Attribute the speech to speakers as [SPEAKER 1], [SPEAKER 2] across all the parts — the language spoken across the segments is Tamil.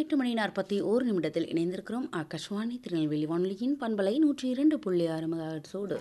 [SPEAKER 1] எட்டு மணி நாற்பத்தி ஓரு நிமிடத்தில் இணைந்திருக்கிறோம் ஆகாஷ்வாணி திருநெல்வேலி வானொலியின் பண்பலை நூற்றி இரண்டு புள்ளி ஆறு மெகாஹெர்ட்ஸோடு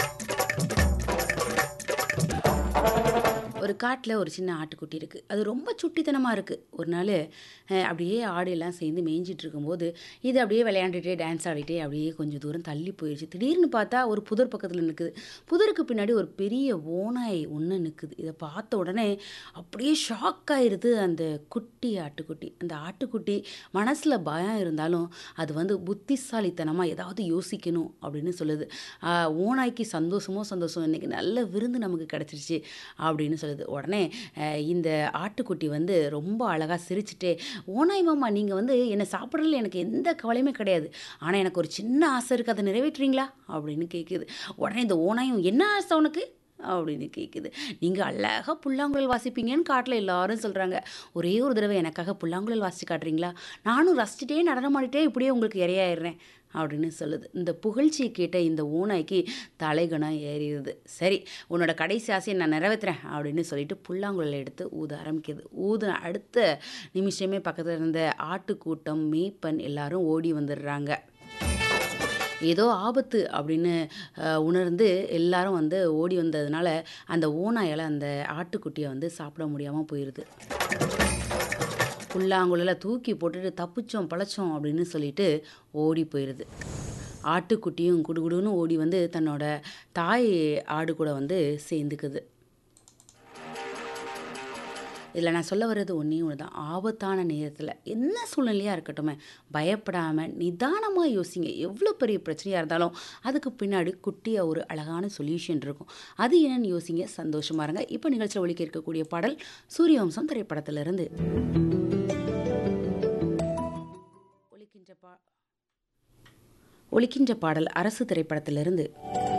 [SPEAKER 1] ஒரு காட்டில் ஒரு சின்ன ஆட்டுக்குட்டி இருக்குது அது ரொம்ப சுட்டித்தனமாக இருக்குது ஒரு நாள் அஹ், அப்படியே ஆடையெல்லாம் சேர்ந்து மேய்ஞ்சிட்டு இருக்கும்போது இது அப்படியே விளையாண்டுட்டே டான்ஸ் ஆடிட்டே அப்படியே கொஞ்சம் தூரம் தள்ளி போயிடுச்சு திடீர்னு பார்த்தா ஒரு புதர் பக்கத்தில் நிற்குது புதருக்கு பின்னாடி ஒரு பெரிய ஓனாய் ஒன்று நிற்குது இதை பார்த்த உடனே அப்படியே ஷாக் ஆயிருது அந்த குட்டி ஆட்டுக்குட்டி அந்த ஆட்டுக்குட்டி மனசில் பயம் இருந்தாலும் அது வந்து புத்திசாலித்தனமாக ஏதாவது யோசிக்கணும் அப்படின்னு சொல்லுது ஆஹ், ஓநாய்க்கு சந்தோஷமோ சந்தோஷம் இன்னைக்கு நல்ல விருந்து நமக்கு கிடச்சிருச்சு அப்படின்னு சொல்லுது உடனே அஹ், இந்த ஆட்டுக்குட்டி வந்து ரொம்ப அழகாக சிரிச்சுட்டே ஓனாய் மாமா நீங்கள் வந்து என்னை சாப்பிட்றதுல எனக்கு எந்த கவலையுமே கிடையாது ஆனால் எனக்கு ஒரு சின்ன ஆசை இருக்குது அதை நிறைவேற்றுறீங்களா அப்படின்னு கேட்குது உடனே இந்த ஓனாயும் என்ன ஆசை உனக்கு அப்படின்னு கேட்குது நீங்கள் அழகாக புல்லாங்குழல் வாசிப்பீங்கன்னு காட்டில் எல்லாரும் சொல்கிறாங்க ஒரே ஒரு தடவை எனக்காக புல்லாங்குழல் வாசித்து காட்டுறீங்களா நானும் ரசிச்சிட்டே நடனம் ஆடிட்டே இப்படியே உங்களுக்கு இரையாயிடுறேன் அப்படின்னு சொல்லுது இந்த புகழ்ச்சியை கேட்ட இந்த ஓநாய்க்கு தலைகணம் ஏறிடுது சரி உன்னோட கடைசி ஆசையை நான் நிறைவேற்றுறேன் அப்படின்னு சொல்லிட்டு புல்லாங்குழல் எடுத்து ஊத ஆரம்பிக்குது ஊத அடுத்த நிமிஷமே பக்கத்தில் இருந்த ஆட்டுக்கூட்டம் மேய்ப்பன் எல்லாரும் ஓடி வந்துடுறாங்க ஏதோ ஆபத்து அப்படின்னு அஹ், உணர்ந்து எல்லாரும் வந்து ஓடி வந்ததுனால அந்த ஓநாயால் அந்த ஆட்டுக்குட்டியை வந்து சாப்பிட முடியாமல் போயிடுது புல்லாங்குழல தூக்கி போட்டுட்டு தப்பிச்சோம் பழச்சோம் அப்படின்னு சொல்லிட்டு ஓடி போயிடுது ஆட்டுக்குட்டியும் குடுகுடுன்னு ஓடி வந்து தன்னோட தாய் ஆடு கூட வந்து சேர்ந்துக்குது இதில் நான் சொல்ல வர்றது ஒன்றே ஒன்று தான் ஆபத்தான நேரத்தில் என்ன சூழ்நிலையாக இருக்கட்டுமே பயப்படாமல் நிதானமாக யோசிங்க எவ்வளோ பெரிய பிரச்சனையாக இருந்தாலும் அதுக்கு பின்னாடி குட்டியாக ஒரு அழகான சொல்யூஷன் இருக்கும் அது என்னன்னு யோசிங்க சந்தோஷமாக இருங்க இப்போ நிகழ்ச்சியில் ஒழிக்க இருக்கக்கூடிய பாடல் சூரியவம்சம் திரைப்படத்திலிருந்து ஒலிக்கின்ற பா ஒலிக்கின்ற பாடல் அரசு திரைப்படத்திலிருந்து